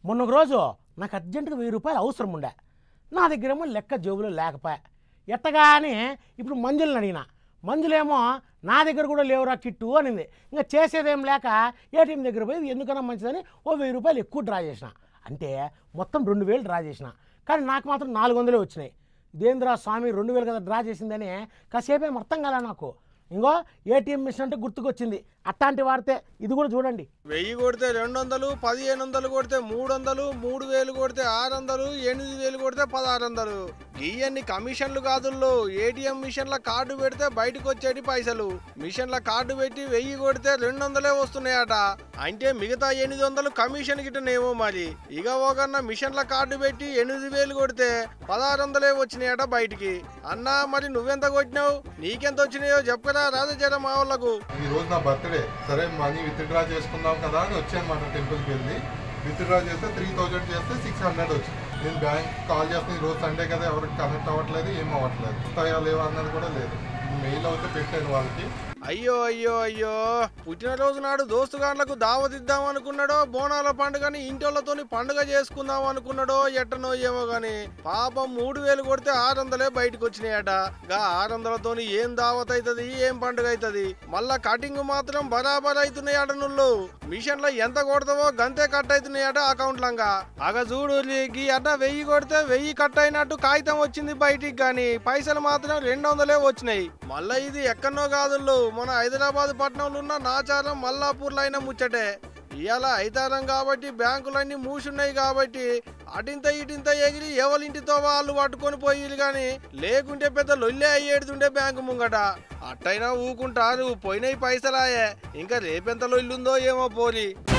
మొన్న ఒక రోజు నాకు అర్జెంటుగా వెయ్యి రూపాయలు అవసరం ఉండే నా దగ్గరేమో లెక్క జేబులో లేకపోయా ఎట్టగానే ఇప్పుడు మంజులను అడిగిన మంజులేమో నా దగ్గర కూడా లేవురా కిట్టు అనింది ఇంకా చేసేదేం లేక ఏటీఎం దగ్గర పోయి ఎందుకన్నా మంచిదని ఓ వెయ్యి రూపాయలు ఎక్కువ డ్రా చేసిన అంటే మొత్తం రెండు వేలు డ్రా చేసిన కానీ నాకు మాత్రం నాలుగు వందలే వచ్చినాయి ఇదేంద్రా స్వామి రెండు వేలు కదా డ్రా చేసిందని కాసేపు ఏం అర్థం కాలే నాకు ఇంకో ఏటీఎం మిషన్ అంటే గుర్తుకొచ్చింది అట్లాంటి వాడితే ఇది కూడా చూడండి వెయ్యి కొడితే రెండు వందలు పదిహేను వందలు కొడితే మూడు వందలు మూడు వేలు కొడితే ఆరు వందలు ఎనిమిది వేలు కొడితే పదహారు వందలు ఇవన్నీ కమిషన్లు కాదుల్లో ఏటీఎం మిషన్ల కార్డు పెడితే బయటకు వచ్చేటి పైసలు మిషన్ల కార్డు పెట్టి వెయ్యి కొడితే రెండు వందలే వస్తున్నాయట అంటే మిగతా ఎనిమిది వందలు కమిషన్ గిట్టనేమో మరి ఇక ఒకన్న మిషన్ల కార్డు పెట్టి ఎనిమిది వేలు కొడితే పదహారు వందలే వచ్చినాయట బయటికి అన్నా మరి నువ్వెంత కొట్టినావు నీకెంత వచ్చినాయో చెప్పరా రాజా మా వాళ్ళకు ఈ రోజు నా బర్త్డే సరే మనీ విత్డ్రా చేసుకుందాం కదా అని వచ్చానమాట టెంపుల్కి వెళ్ళి విత్డ్రా చేస్తే త్రీ థౌజండ్ చేస్తే సిక్స్ హండ్రెడ్ వచ్చింది నేను బ్యాంక్ కాల్ చేస్తే ఈ రోజు సండే కదా ఎవరికి కనెక్ట్ అవ్వట్లేదు ఏం అవ్వట్లేదు వస్తాయా లేవా అన్నది కూడా లేదు మెయిల్ అయితే పెట్టాను వాళ్ళకి అయ్యో అయ్యో అయ్యో పుట్టినరోజు నాడు దోస్తుగాండ్లకు దావతిద్దాం అనుకున్నాడో బోనాల పండుగని ఇంటోళ్ళతోని పండుగ చేసుకుందాం అనుకున్నాడో ఎట్టనో ఏమో గాని పాపం మూడు వేలు కొడితే ఆరు వందలే బయటకు వచ్చినాయట గా ఆరు వందలతోని ఏం దావత్ అవుతుంది ఏం పండుగ అవుతుంది మళ్ళా కటింగ్ మాత్రం బరాబర్ అవుతున్నాయట నుళ్ళు మిషన్లో ఎంత కొడతావో గంతే కట్ అవుతున్నాయట అకౌంట్లంగా అగ చూడు గీ అట వెయ్యి కొడితే వెయ్యి కట్ అయినట్టు కాగితం వచ్చింది బయటికి గాని పైసలు మాత్రం రెండు వందలే వచ్చినాయి మళ్ళా ఇది ఎక్కడనో కాదుళ్ళు మన హైదరాబాద్ పట్టణంలో ఉన్న నాచారం మల్లాపూర్లో అయిన ముచ్చటే ఇవాళ ఐతారం కాబట్టి బ్యాంకులన్నీ మూసున్నాయి కాబట్టి అటింత ఇటింత ఎగిరి ఎవరింటితో వాళ్ళు పట్టుకొని పోయిలు గాని లేకుంటే పెద్ద లొల్లే అయ్యేడుతుండే బ్యాంకు ముంగట అట్టయినా ఊకుంటారు పోయినాయి పైసలాయే ఇంకా రేపెంత లొల్లుందో ఏమో పోలి